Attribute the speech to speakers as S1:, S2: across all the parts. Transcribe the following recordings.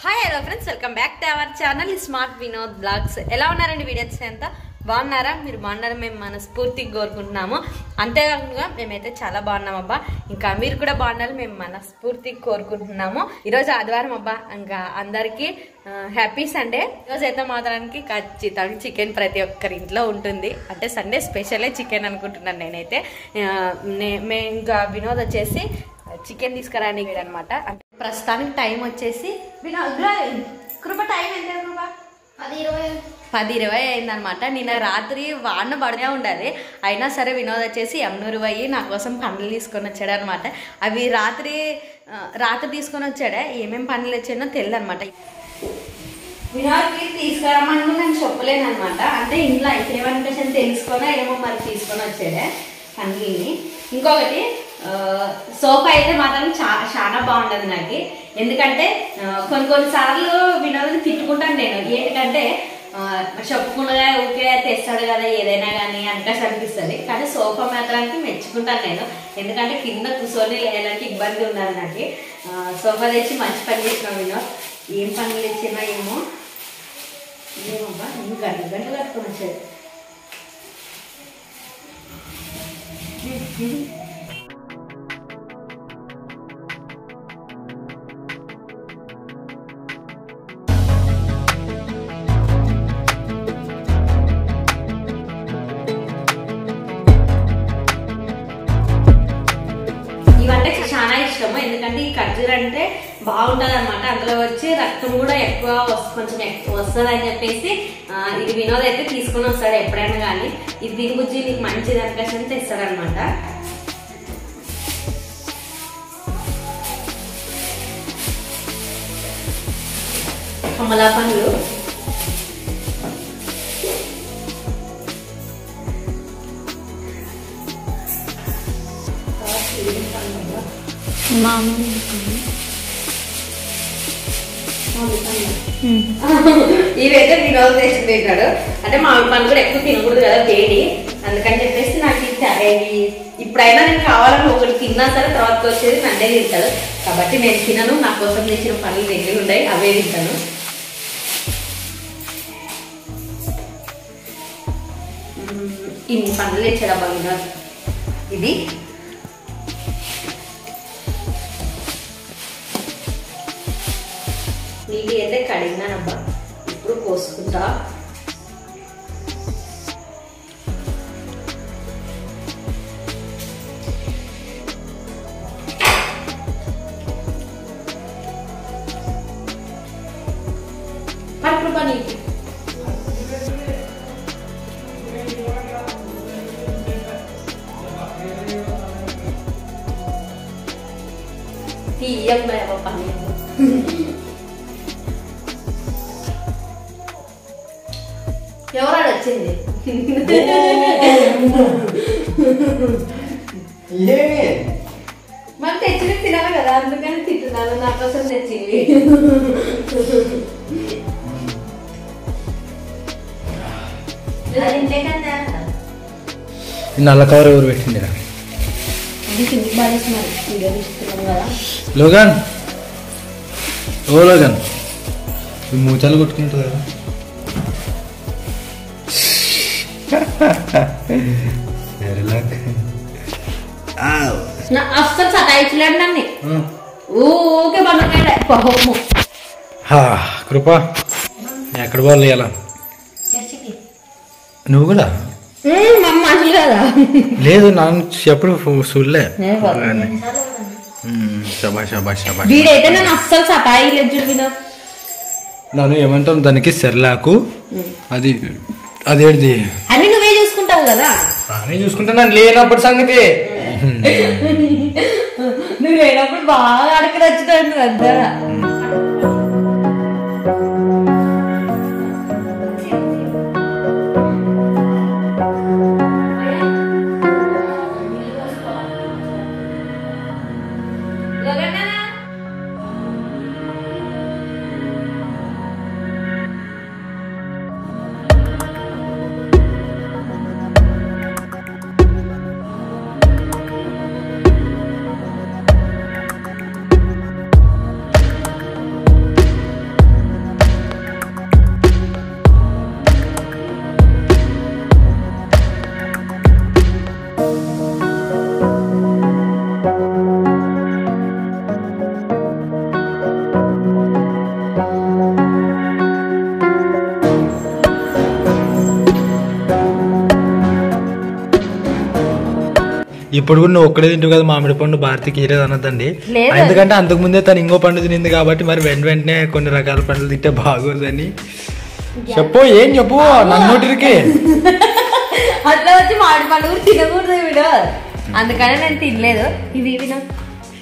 S1: Hi hello friends welcome back to our channel smart Vinod blogs ఎలా ఉన్నారండి videos అంతా బాగున్నారా మీరు బాగున్నారా మేము మనస్ఫూర్తిగా కోరుకుంటున్నాము అంతేకాకుండా మేమైతే చాలా బాగున్నాం అబ్బా ఇంకా మీరు కూడా బాగున్నారు మేము మనస్ఫూర్తిగా కోరుకుంటున్నాము ఈరోజు ఆదివారం అబ్బా ఇంకా అందరికీ హ్యాపీ సండే ఈరోజు అయితే మాత్రానికి ఖచ్చితంగా చికెన్ ప్రతి ఒక్కరి ఇంట్లో ఉంటుంది అంటే సండే స్పెషలే చికెన్ అనుకుంటున్నాను నేనైతే ఆ, నే- మే ఇంకా వినోద్ వచ్చేసి చికెన్ తీసుకురాని అనమాట అంటే ప్రస్తుతానికి టైం వచ్చేసి వినోద్ కృప టైం ఎంత కృప
S2: అది ఇరవై
S1: పది ఇరవై అయిందనమాట నిన్న రాత్రి వాన పడుతూనే ఉండాలి అయినా సరే వినోద్ వచ్చేసి ఎమ్నూరు పోయి నా కోసం పండ్లు తీసుకొని వచ్చాడు అనమాట అవి రాత్రి ఆ, రాత్రి తీసుకొని వచ్చాడే ఏమేమి పండ్లు వచ్చానో తెలియదు అనమాట వినోద్కి తీసుకురమ్మని నేను చెప్పలేను అనమాట అంటే ఇంట్లో అయితే ఏమనిపించింది తెలుసుకొని ఏమో మరి తీసుకొని వచ్చాడే పండ్లని ఇంకొకటి ఆ, సోఫా అయితే మాత్రం చా చాలా బాగుండదు నాకు ఎందుకంటే ఆ, కొన్ని కొన్ని సార్లు వినోదని తిట్టుకుంటాను నేను ఏంటంటే ఆ, చెప్పుకుండా ఊకే తెస్తాడు కదా ఏదైనా కానీ అనికసి అనిపిస్తుంది కానీ సోఫా మాత్రానికి మెచ్చుకుంటాను నేను ఎందుకంటే కింద కూర్చొని లేదంటే ఇబ్బంది ఉన్నది నాకు ఆ, సోఫా తెచ్చి మంచి పని చేసినాం వినోద్ ఏం పనులు తెచ్చినా ఏమో ఏమబ్బా నేను గంట గంట కట్టుకొని వచ్చేది ఈ వంటకి చాలా ఇష్టము ఎందుకంటే ఈ ఖర్జూర అంటే బాగుంటది అనమాట అందులో వచ్చి రక్తం కూడా ఎక్కువ వస్- కొంచెం ఎక్కువ వస్తుంది అని చెప్పేసి ఆ, ఇది వినోద్ అయితే తీసుకుని వస్తాడు ఎప్పుడైనా కానీ ఇది దీని గురించి నీకు మంచిది అనిపించి తెస్తాడు అనమాట కమలా పండ్లు ఇవైతే వినోద్ తెచ్చి తింటాడు అంటే మామిడి పండు కూడా ఎక్కువ తినకూడదు కదా వేడి అందుకని చెప్పేసి నాకు ఇది చా- ఇది ఇప్పుడైనా నేను కావాలని ఒకటి తిన్నా సరే తర్వాత వచ్చేది నన్నే తింటాడు కాబట్టి నేను తినను నా కోసం తెచ్చిన పనులు దగ్గర ఉన్నాయి అవే తింటాను మ్మ్, ఇన్ని పనులు తెచ్చాడబ్బా వినోద్ ఇది నీళ్ళు అయితే కడిగినానబ్బా ఇప్పుడు కోసుకుంటా పట్టు పని తీయం పని ఎవరాడు వచ్చింది
S3: ఏమి
S1: మరి తెచ్చి తినాలి కదా అందుకని తింటున్నాను నా కోసం తెచ్చింది అది ఇంతే కదా
S3: ఈ నల్ల కవర్ ఎవరు పెట్టింది
S1: అది కిందికి బాగా మరి వీడియో తీసుకున్నాం కదా
S3: లోగన్ ఓ లోగన్ ఈ మూచాలు కొట్టుకుంటుంది కదా వెరీ లక్
S1: నా అస్సలు సతాయించలేడు నన్ను ఊకే పడుతున్నాడే పాపము
S3: కృప ఎక్కడ పోవాలి ఇలా నువ్వు కూడా
S1: మా మనుషులు కదా
S3: లేదు నాన్న ఎప్పుడు చూడలే
S1: నేను పోతా.
S3: శబా శబా శబా
S1: వీడైతే నన్ను అస్సలు సతాయిలేదు చూడు వినోద్
S3: నన్ను ఏమంటాం దానికి సెర్లాకు అది అదేంటిది
S1: అన్ని నువ్వే చూసుకుంటావు కదా
S3: నేను చూసుకుంటున్నాను లేనప్పుడు సంగతి
S1: నువ్వు లేనప్పుడు బాగా అడగలు వచ్చినాడు అంతా
S3: ఇప్పుడు కూడా నువ్వు ఒక్కడే తింటావు కదా మామిడి పండు భారతికి ఇరేది అనొద్దండి
S1: లేదు.
S3: ఎందుకంటే అంతకు ముందే తను ఇంకో పండు తినింది కాబట్టి మరి వెంట వెంటనే కొన్ని రకాల పండ్లు తింటే బాగోదని చెప్పు ఏం చెప్పు నన్నోటికి
S1: అట్లా వచ్చి మామిడి పండు కూడా తినకూడదు వీడు అందుకనే నేను తినలేదు ఇవి ఇవి నాకు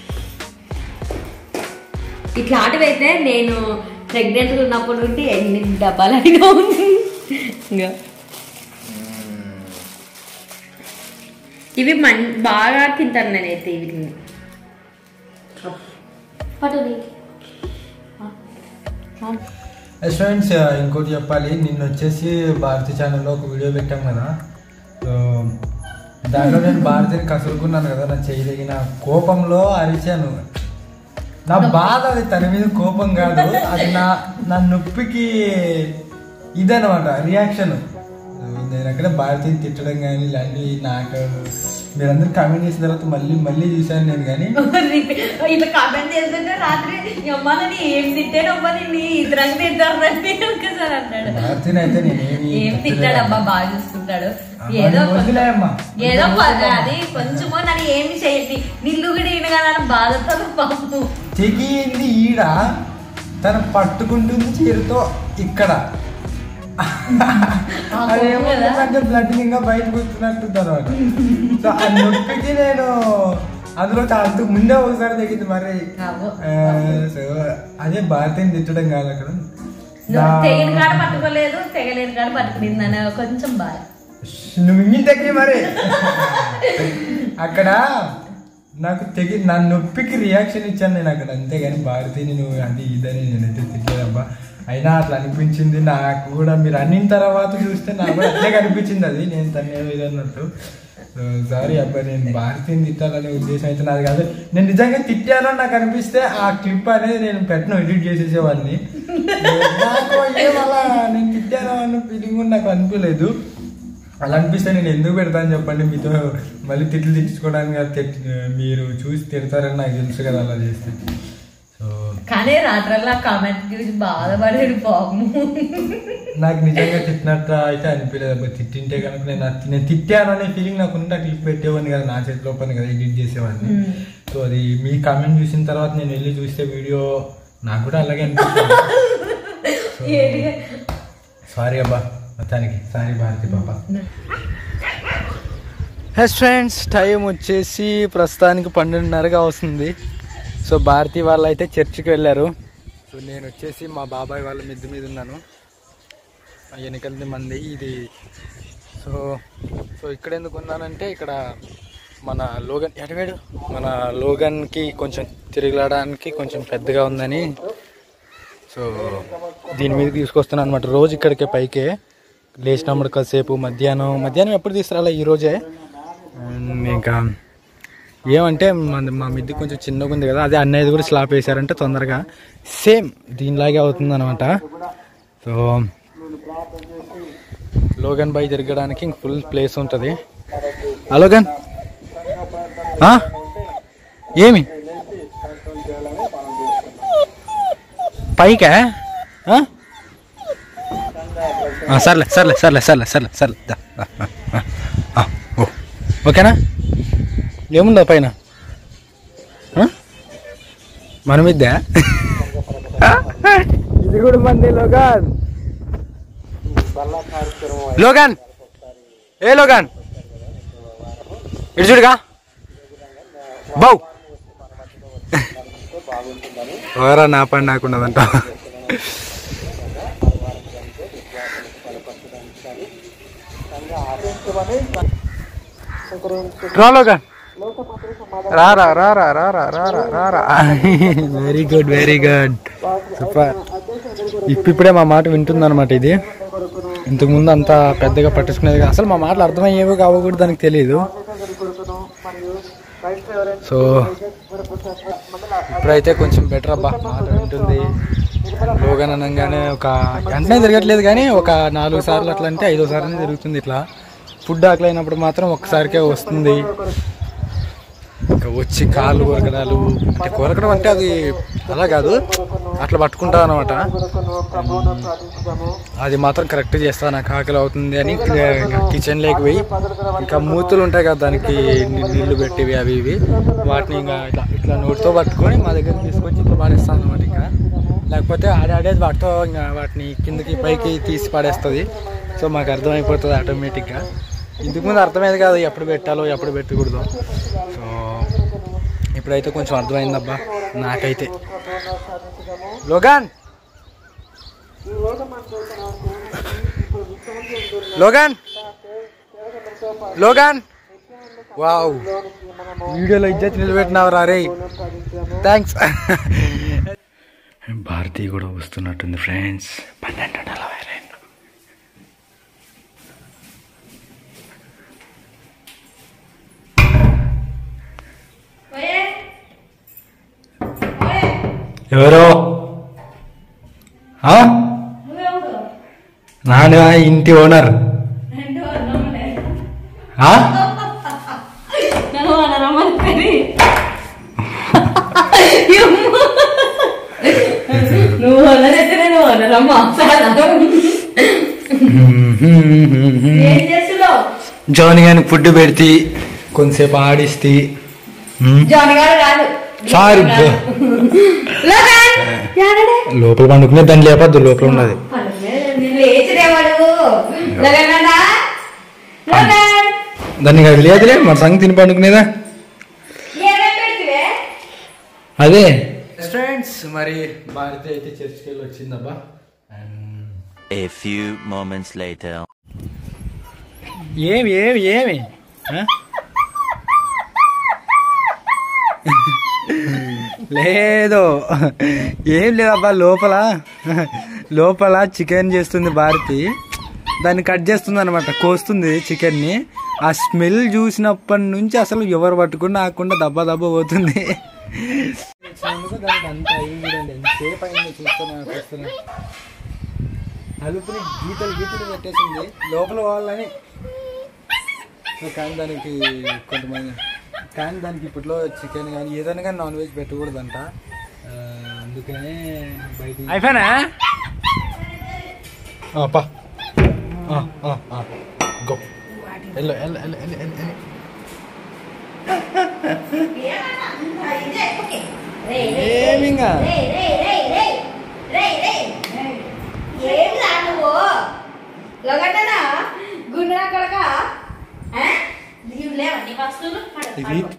S1: ఇట్లాంటివి అయితే నేను ప్రెగ్నెంట్గా ఉన్నప్పుడు నుండి ఎన్ని డబ్బాలు అయినా ఉంది ఇంకా ఇవి మన్ బాగా తింటాను నేనైతే ఇవి పట్టు నీకు. ఆ, ఆ.
S3: ఫ్రెండ్స్ ఇంకోటి చెప్పాలి నిన్న వచ్చేసి భారతి ఛానల్లో ఒక వీడియో పెట్టాం కదా సో దాంట్లో నేను భారతిని కసురుకున్నాను కదా నా చేయదగిన కోపంలో అరిచాను నా బాధ అది తన మీద కోపం కాదు అది నా నా నొప్పికి ఇదనమాట రియాక్షన్ నేను అక్కడ భారతిని తిట్టడం కానీ ఇలాంటివి నాకు మీరందరూ కామెంట్ చేసిన తర్వాత మళ్ళీ మళ్ళీ చూశాను నేను కానీ
S1: ఇట్లా కామెంట్ చేస్తుంటే రాత్రి అమ్మ నన్ను ఏం తిట్టాడమ్మా నిన్ను ఇద్దరంగా తింటారు ఒకసారి అన్నాడు
S3: భారతిని అయితే నేనేమి
S1: ఏం తిట్టాడు అబ్బా బాగా చూసుకుంటాడు
S3: అమ్మా,
S1: ఏదో
S3: నువ్వు
S1: కొంచెం-
S3: వదిలేయమ్మా.
S1: ఏదో ప- అది కొంచెము నన్ను ఏమి చేయండి నిల్లు కూడా ఈయన కదా అని బాధతో పాపం
S3: తెగింది ఈడ తను పట్టుకుంటుంది చీరతో ఇక్కడ అదేమంటే బ్లడ్ ఇంకా బయటకు వస్తున్నట్టు అనమాట సో ఆ నొప్పికి నేను అందులో అంతకు ముందే ఒకసారి తగ్గింది మరి
S1: కావు.
S3: ఆ, సో అదే భారతీయం తిట్టడం కాదు అక్కడ
S1: నువ్వు తెగిన కాడ పట్టుకోలేదు తెగలేని కాడ పట్టుకునింది అని కొంచెం బాధ
S3: నువ్వు ఇంగి తగ్గి మరి అక్కడ నాకు తెగి నా నొప్పికి రియాక్షన్ ఇచ్చాను నేను అక్కడ అంతేగాని భారతీని నువ్వు అది ఇదని నేనైతే తిట్టలేదబ్బా అయినా అట్లా అనిపించింది నాకు కూడా మీరు అన్నిన తర్వాత చూస్తే నాకు కూడా అట్లే కనిపించింది అది నేను తను ఏదో ఇది అన్నట్టు సారీ అబ్బా నేను భారతీని తిట్టాలనే ఉద్దేశం అయితే నాది కాదు నేను నిజంగా తిట్టానని నాకు అనిపిస్తే ఆ క్లిప్ అనేది నేను పెట్టను ఎడిట్ చేసేసేవాడిని నాకు ఏం అలా నేను తిట్టాను అన్న ఫీలింగ్ కూడా నాకు అనిపించలేదు అలా అనిపిస్తే నేను ఎందుకు పెడతాను చెప్పండి మీతో మళ్ళీ తిట్లు తిట్టుకోవడానికి కాదు, తిట్- మీరు చూసి తిడతారని నాకు తెలుసు కదా అలా చేస్తే సో
S1: కానీ రాత్రల్లా కామెంట్ చూసి బాధపడేది పాపము
S3: నాకు నిజంగా తిట్టినట్టు అయితే అనిపించలేదు అబ్బా తిట్టింటే కనుక నేను అది- నేను తిట్టాను అనే ఫీలింగ్ నాకు ఉంటే క్లిప్ పెట్టేవాడిని కదా నా చేతిలో పని కదా ఎడిట్ చేసేవాడిని సో అది మీ కామెంట్ చూసిన తర్వాత నేను వెళ్ళి చూస్తే వీడియో నాకు కూడా అలాగే అనిపిస్తుంది సారీ అబ్బా మొత్తానికి సారీ భారతి పాప హెస్ ఫ్రెండ్స్ టైం వచ్చేసి ప్రస్తుతానికి పన్నెండున్నరగా వస్తుంది సో భారతి వాళ్ళు అయితే చర్చికి వెళ్ళారు సో నేను వచ్చేసి మా బాబాయ్ వాళ్ళ మిద్ది మీద ఉన్నాను ఆ వెనకలది మంది ఇది సో సో ఇక్కడ ఎందుకు ఉన్నానంటే ఇక్కడ మన లోగన్ ఎటవేడు మన లోగన్కి కొంచెం తిరగడానికి కొంచెం పెద్దగా ఉందని సో దీని మీద తీసుకొస్తున్నాను అనమాట రోజు ఇక్కడికే పైకే లేచినప్పుడు కాసేపు మధ్యాహ్నం మధ్యాహ్నం ఎప్పుడు తీసుకురాలే ఈ రోజే అండ్ ఇంకా ఏమంటే మన మా మిద్ది కొంచెం చిన్నగా ఉంది కదా అదే అన్నయ్యది కూడా స్లాప్ వేశారంటే తొందరగా సేమ్ దీనిలాగే అవుతుంది అనమాట సో లోగన్ బై తిరగడానికి ఫుల్ ప్లేస్ ఉంటుంది లోగన్ ఆ? ఏమి పైకా ఆ? ఆ, సర్లే సర్లే సర్లే సర్లే సర్లే సర్లే దా, దా, ఆ, ఆ, ఓ ఓకేనా ఏముందా పైన ఆ? మన మిద్దా ఇది కూడా మంది లోగాన్ లోగాన్ ఏ లోగాన్ ఇటు చూడుగా బౌ ఓరా నా పని నాకున్నదంట రా లోగాన్ రారా రారా రారా రారా రారా very good very good super ఇప్పుడిప్పుడే మా మాట వింటుందన్నమాట ఇది ఇంతకు ముందు అంత పెద్దగా పట్టించుకునేది కాదు. అసలు మా మాటలు అర్థమయ్యేవి కావో కూడా దానికి తెలియదు సో ఇప్పుడైతే కొంచెం బెటర్ అబ్బా మాట వింటుంది లోగన్ అనగానే ఒక వెంటనే తిరగట్లేదు కానీ ఒక నాలుగు సార్లు అట్లా అంటే ఐదో సార్లు తిరుగుతుంది ఇట్లా ఫుడ్ ఆకలి అయినప్పుడు మాత్రం ఒక్కసారికే వస్తుంది ఇంకా వచ్చి కాళ్ళు కొరకడాలు అంటే కొరకడం అంటే అది అలా కాదు అట్లా పట్టుకుంటా అనమాట అది మాత్రం కరెక్ట్ చేస్తా నాకు ఆకలి అవుతుంది అని కిచెన్ లేకి పోయి ఇంకా మూతులు ఉంటాయి కదా దానికి ని- నీళ్లు పెట్టేవి అవి ఇవి వాటిని ఇంకా ఇట్లా ఇట్లా నోటితో పట్టుకొని మా దగ్గర తీసుకొచ్చి ఇట్లా పాడేస్తాను అనమాట ఇంకా లేకపోతే ఆడాడేది వాటితో ఇంకా వాటిని కిందకి పైకి తీసి పాడేస్తుంది సో మాకు అర్థమైపోతుంది ఆటోమేటిక్గా ఇంతకు ముందు అర్థమైంది కాదు ఎప్పుడు పెట్టాలో ఎప్పుడు పెట్టకూడదు సో ఇప్పుడైతే కొంచెం అర్థమైందబ్బా నాకైతే లోగాన్ లోగాన్ లోగాన్ వావ్ వీడియోలో ఇజ్జత్ నిలబెట్టినావు రా రే థ్యాంక్స్ భారతి కూడా వస్తున్నట్టుంది ఫ్రెండ్స్ పన్నెండు నలభై రెండు ఎవరో ఆ? నాన్న ఇంటి ఓనర్ ఆ?
S1: నువ్వు వదలైతే నేను వదలమ్మా ఏం చేస్తున్నావు
S3: జోని గాని ఫుడ్ పెడితే కొంతసేపు ఆడిస్తే మ్మ్.
S1: జాన్ గారు కాదు
S3: సారీ బ్రో.
S1: లోకన్! ఎవరడే?
S3: లోపల పండుకునే దాన్ని లేపద్దు లోపల ఉన్నది
S1: పనులే, నేను లేచిరేవాడు లోకన్ అన్నా? లోకన్!
S3: దాన్ని కాదు లేదులే మన సంగతి తిని పండుకునేదా
S1: ఏమేం పెడితివే?
S3: అదే ఫ్రెండ్స్ మరి భారతి అయితే చర్చికి వెళ్ళి వచ్చిందబ్బా
S2: A few moments later.
S3: ఏమి ఏమి ఏమి ఆ? లేదు ఏం లేదబ్బా లోపల లోపల చికెన్ చేస్తుంది భారతి దాన్ని కట్ చేస్తుంది అనమాట కోస్తుంది చికెన్ని ఆ స్మెల్ చూసినప్పటి నుంచి అసలు ఎవరు పట్టుకున్నా ఆకుండా దబ్బా దబ్బా పోతుంది దానికి అంత అయింది చూడండి ఎంతసేపు అయిందో చూస్తున్నా చూస్తున్నా నలుపుని గీతలు గీతలు పెట్టేసింది లోపల వాళ్ళని కానీ దానికి కొంతమంది కానీ దానికి ఇప్పట్లో చికెన్ కానీ ఏదైనా కానీ నాన్ వెజ్ పెట్టకూడదంట ఆ, అందుకనే బయట అయిపోయినా పా go yellow yellow yellow yellow yellow
S1: ఏమన్నా? ఇదే, ఓకే. రేయ్, రేయ్,
S3: ఏమింగా
S1: రేయ్, రేయ్, రేయ్, రేయ్. రేయ్, రేయ్. ఏం రా నువ్వు లగట్టనా గుండ్రా కొడక నీవు లేవా నీ వస్తువులు పడ-
S3: ఇది